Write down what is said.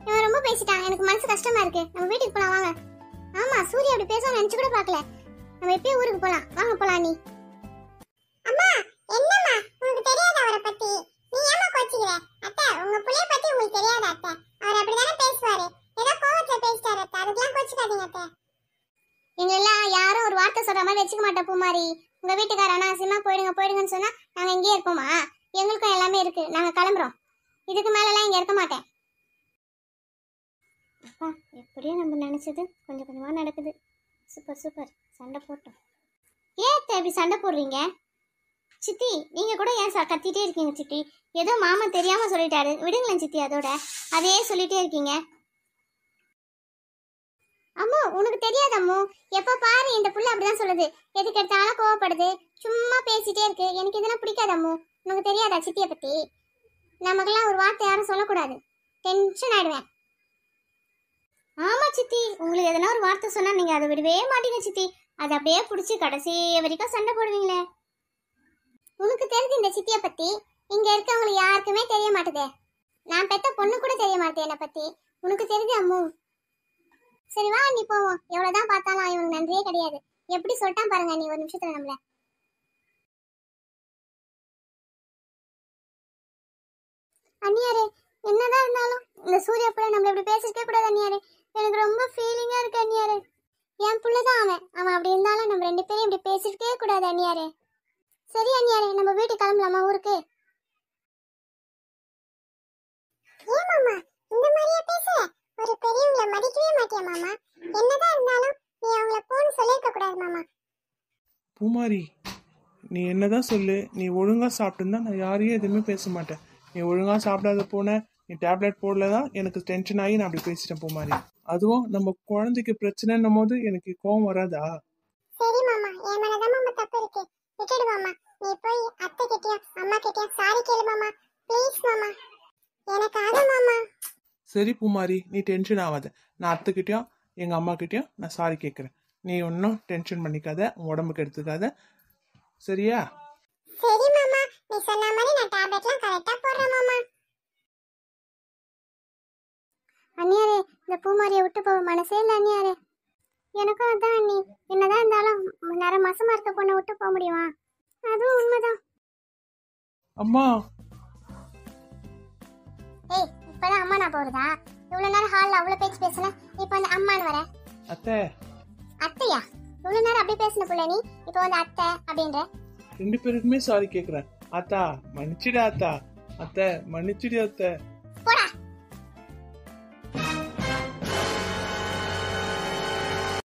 இவன் ரொம்ப பேசிட்டான் எனக்கு மனசு கஷ்டமா இருக்கு நம்ம வீட்டுக்கு போலாம் வாங்க ஆமா சூர்யா அப்படி பேச நினைச்சு கூட பார்க்கல நம்ம எப்பயும் ஊருக்கு போலாம் வாங்க போலாம் நீ அம்மா என்னம்மா உனக்கு தெரியாத அவரை பத்தி நீ ஏமா கோச்சிக்கிற அத்தை உங்க புள்ளைய பத்தி உங்களுக்கு தெரியாத அத்தை அவர் அப்படிதானே பேசுவாரு ஏதோ கோவத்துல பேசிட்டாரு அத்தை அதுக்கெல்லாம் கோச்சிக்காதீங்க அத்தை எங்களெல்லாம் யாரும் ஒரு வார்த்தை சொல்ற மாதிரி வச்சுக்க மாட்டோம் பூமாரி உங்க வீட்டுக்கார அனாவசியமா போயிடுங்க போயிடுங்கன்னு சொன்னா நாங்க இங்கேயே இருப்போமா எங்களுக்கும் எல்லாமே இருக்கு நாங்க கிளம்புறோம் இதுக்கு மேலலாம் இங்க இருக்க மாட்டேன் அப்பா எப்படியும் நம்ம நினைச்சது கொஞ்சம் கொஞ்சமா நடக்குது சூப்பர் சூப்பர் சண்டை போட்டோம் ஏன் அத்தை இப்படி சண்டை போடுறீங்க சித்தி நீங்க கூட ஏன் ச- கத்திட்டே இருக்கீங்க சித்தி ஏதோ மாமா தெரியாம சொல்லிட்டாரு விடுங்களேன் சித்தி அதோட அதையே சொல்லிட்டே இருக்கீங்க அம்மு உனக்கு தெரியாது அம்மு எப்ப பாரு இந்த புள்ள அப்படிதான் சொல்லுது எதுக்கு எடுத்தாலும் கோவப்படுது சும்மா பேசிட்டே இருக்கு எனக்கு இதெல்லாம் பிடிக்காது அம்மு உனக்கு தெரியாதா சித்திய பத்தி நமக்கெல்லாம் ஒரு வார்த்தை யாரும் சொல்லக்கூடாது டென்ஷன் ஆயிடுவேன் ஆமா சித்தி உங்களுக்கு எதனா ஒரு வார்த்தை சொன்னா நீங்க அதை விடவே மாட்டீங்க சித்தி அதை அப்படியே பிடிச்சி கடைசி வரைக்கும் சண்டை போடுவீங்களே உனக்கு தெரிஞ்சு இந்த சித்திய பத்தி இங்க இருக்கவங்களுக்கு யாருக்குமே தெரிய மாட்டுதே நான் பெத்த பொண்ணு கூட தெரிய மாட்டேன் என்னை பத்தி உனக்கு தெரிஞ்சு அம்மு சரி வா நீ போவோம் எவ்வளவுதான் பார்த்தாலும் இவனுக்கு நன்றியே கிடையாது எப்படி சொல்லிட்டான் பாருங்க நீ ஒரு நிமிஷத்துல நம்மள அண்ணியாரே என்னதான் இருந்தாலும் இந்த சூர்யா புள்ள நம்மள இப்படி பேசிருக்கே கூடாது அண்ணியாரே எனக்கு ரொம்ப ஃபீலிங்கா இருக்கு அண்ணியாரே என் புள்ளதான் அவன் அவன் அப்படி இருந்தாலும் நம்ம ரெண்டு பேரும் இப்படி பேசிருக்கே கூடாது அண்ணியாரே சரி அண்ணியாரே நம்ம வீட்டுக்கு கிளம்பலாமா ஊருக்கு ஏமாமா இந்த மாதிரியா பேசுற ஒரு பெரியவங்கள மதிக்கவே மாட்டியா மாமா என்னதான் இருந்தாலும் நீ அவங்கள போன்னு சொல்லிருக்க கூடாது மாமா பூமாரி நீ என்னதான் சொல்லு நீ ஒழுங்கா சாப்பிட்டுருந்தா நான் யாரையும் எதுவுமே பேச மாட்டேன் நீ ஒழுங்கா சாப்பிடாத போன நீ டேப்லெட் போடல தான் எனக்கு டென்ஷன் ஆகி நான் அப்படி பேசிட்டேன் பூமாரி அதுவும் நம்ம குழந்தைக்கு பிரச்சனைன்னும் போது எனக்கு கோவம் வராதா சரி மாமா என் மேலதான் மாமா தப்பு இருக்கு விட்டுடு மாமா நீ போய் அத்தை கிட்டயும் அம்மா கிட்டயும் சாரி கேளு மாமா ப்ளீஸ் மாமா எனக்காக மாமா சரி பூமாரி நீ டென்ஷன் ஆகாத நான் அத்தைக்கிட்டயும் எங்கள் அம்மா கிட்டயும் நான் சாரி கேட்குறேன் நீ ஒன்றும் டென்ஷன் பண்ணிக்காத உன் உடம்புக்கு எடுத்துக்காத சரியா சரி மாமா நீ சொன்ன மாதிரி நான் டேப்லெட்லாம் கரெக்டா போடுறேன் மாமா அண்ணியாரே இந்த பூமாரியை விட்டு போக மனசே இல்லை அண்ணியாரே எனக்கும் அதான் அண்ணி என்னதான் இருந்தாலும் நேரம் மாசமா இருக்க பொண்ணை விட்டு போக முடியுமா அதுவும் உண்மைதான் அம்மா ஏய் இப்பதான் அம்மா நான் போறதா இவ்வளவு நேரம் ஹால்ல அவ்வளவு பேச்சு பேசல இப்ப வந்து அம்மான்னு வர அத்தை அத்தையா இவ்வளவு நேரம் அப்படியே பேசின புள்ள நீ இப்போ வந்து அத்தை அப்படின்ற ரெண்டு பேருக்குமே சாரி கேட்குறேன் அத்தா மன்னிச்சிடு அத்தா அத்தை மன்னிச்சிடு அத்தை